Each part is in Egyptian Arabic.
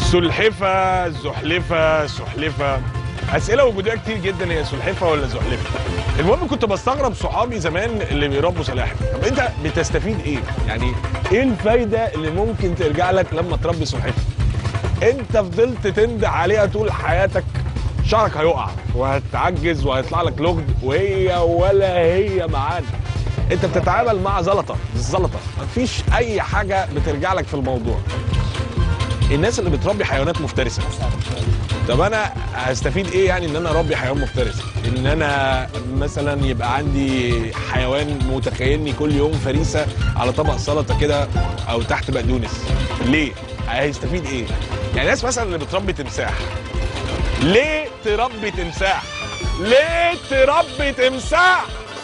سلحفة زحلفة سحلفة أسئلة وجودية كتير جدا هي سلحفة ولا زحلفة المهم كنت بستغرب صحابي زمان اللي بيربوا سلاحف طب أنت بتستفيد إيه؟ يعني إيه الفايدة اللي ممكن ترجع لك لما تربي سلحفة؟ أنت فضلت تنده عليها طول حياتك شعرك هيقع وهتعجز وهيطلع لك لغد وهي ولا هي معانا انت بتتعامل مع زلطه الزلطه مفيش اي حاجه بترجع لك في الموضوع الناس اللي بتربي حيوانات مفترسه طب انا هستفيد ايه يعني ان انا اربي حيوان مفترس ان انا مثلا يبقى عندي حيوان متخيلني كل يوم فريسه على طبق سلطه كده او تحت بقدونس ليه هيستفيد ايه يعني ناس مثلا اللي بتربي تمساح ليه تربي تمساح ليه تربي تمساح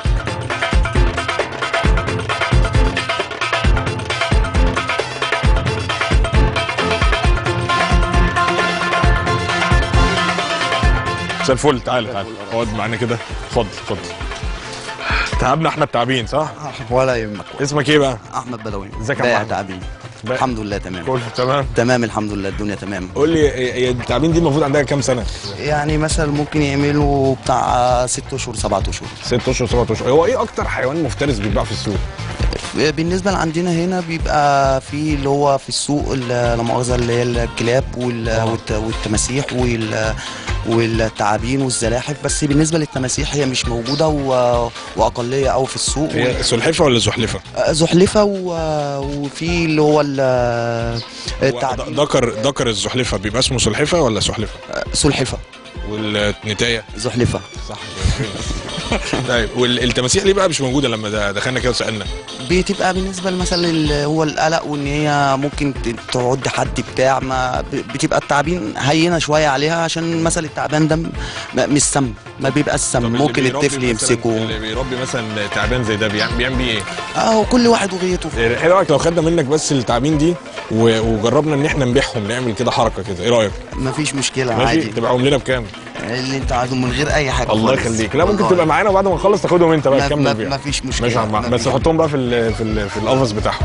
مساء الفل تعالى تعالى اقعد معانا كده اتفضل اتفضل تعبنا احنا التعبين صح؟ ولا يهمك اسمك ايه بقى؟ احمد بدوي ازيك يا بايع محمد؟ تعبين بايع. الحمد لله تمام كله تمام تمام الحمد لله الدنيا تمام قول لي هي- هي التعبين دي المفروض عندها كام سنه؟ يعني مثلا ممكن يعملوا بتاع ست اشهر سبعة اشهر ست اشهر سبعة اشهر هو ايه اكتر حيوان مفترس بيتباع في السوق؟ بالنسبه لعندنا هنا بيبقى في اللي هو في السوق ال- لا مؤاخذه اللي هي الكلاب وال- والت- والتماسيح وال والتعابين والزلاحف بس بالنسبه للتماسيح هي مش موجوده و... واقليه قوي في السوق هي سلحفه ولا زحلفه؟ زحلفه و... وفي اللي هو ال- هو التعابين د- ذكر ذكر الزحلفه بيبقى اسمه سلحفه ولا سحلفه؟ سلحفه والنتايه زحلفه صح طيب والتماسيح ليه بقى مش موجوده لما د- دخلنا كده وسالنا؟ بتبقى بالنسبه مثلا ال- هو القلق وان هي ممكن ت- تعد حد بتاع ما ب- بتبقى التعابين هينه شويه عليها عشان مثلا التعبان ده م- مش سم ما بيبقى السم طب اللي ممكن بيربي الطفل مثلاً- يمسكه اللي بيربي مثلا تعبان زي ده بيعمل بيعمل بيه ايه؟ اه كل واحد وغيته ايه رايك لو خدنا منك بس التعابين دي و- وجربنا ان احنا نبيعهم نعمل كده حركه كده ايه رايك؟ مفيش مشكله ماشي عادي تبيعهم لنا بكام؟ اللي انت عايزه من غير اي حاجه الله خالص. يخليك لا ممكن والله. تبقى معانا وبعد ما نخلص تاخدهم انت بقى ما- تكمل ما- بيها مفيش مشكلة. ماشي يا عم مفيش. بس حطهم بقى في ال في ال في القفص بتاعهم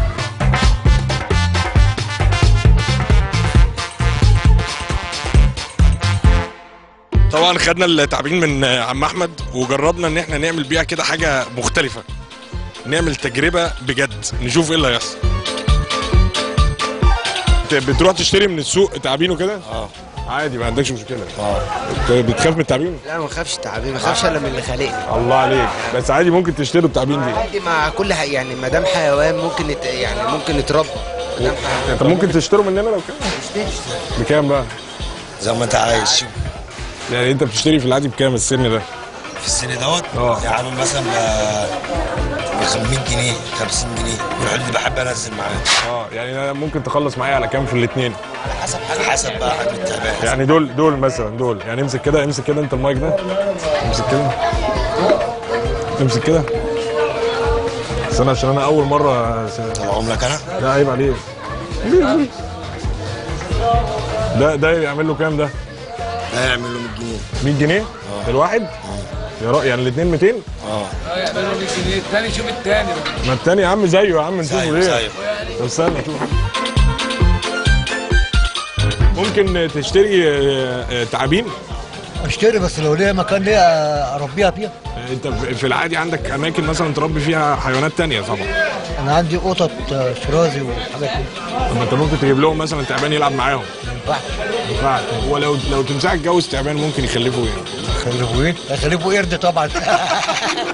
طبعا خدنا التعبين من عم احمد وجربنا ان احنا نعمل بيها كده حاجه مختلفه نعمل تجربه بجد نشوف ايه اللي هيحصل بت- بتروح تشتري من السوق تعابين وكده اه عادي ما عندكش مشكله اه بتخاف من التعابين لا ما بخافش تعابين ما بخافش الا من اللي خالقني الله عليك بس عادي ممكن تشتروا التعابين دي عادي مع كل حاجه يعني ما دام حيوان ممكن يت... يعني ممكن يتربى ما دام حيوان طب ممكن تشتروا مننا لو كده بكام بقى؟ زي ما انت عايز شوف يعني انت بتشتري في العادي بكام السن ده؟ في السن دوت اه. يعني عامل مثلا ب 100 جنيه 50 جنيه والحل اللي بحب انزل معاه اه يعني أنا ممكن تخلص معايا على كام في الاثنين؟ على حسب على حسب بقى حجم التعبان يعني دول دول مثلا دول يعني امسك كده امسك كده انت المايك ده امسك كده امسك كده استنى عشان انا اول مره س- طلعهم لك انا لا عيب عليك ده ده يعمل له كام ده؟ ده يعمل له 100 جنيه 100 جنيه الواحد؟ يا رأي يعني الاثنين 200 اه الثاني شوف الثاني ما التاني يا عم زيه يا عم نشوفه زيه ليه زيه طب استنى شوف ممكن تشتري آه، آه، تعابين اشتري بس لو ليا مكان ليا اربيها فيها آه، انت في العادي عندك اماكن مثلا تربي فيها حيوانات تانية طبعا انا عندي قطط آه، شرازي وحاجات كده طب انت ممكن تجيب لهم مثلا تعبان يلعب معاهم ما ينفعش ينفع هو لو لو تمساح اتجوز تعبان ممكن يخلفوا ايه خلفوا ايه؟ خلفوا قرد طبعا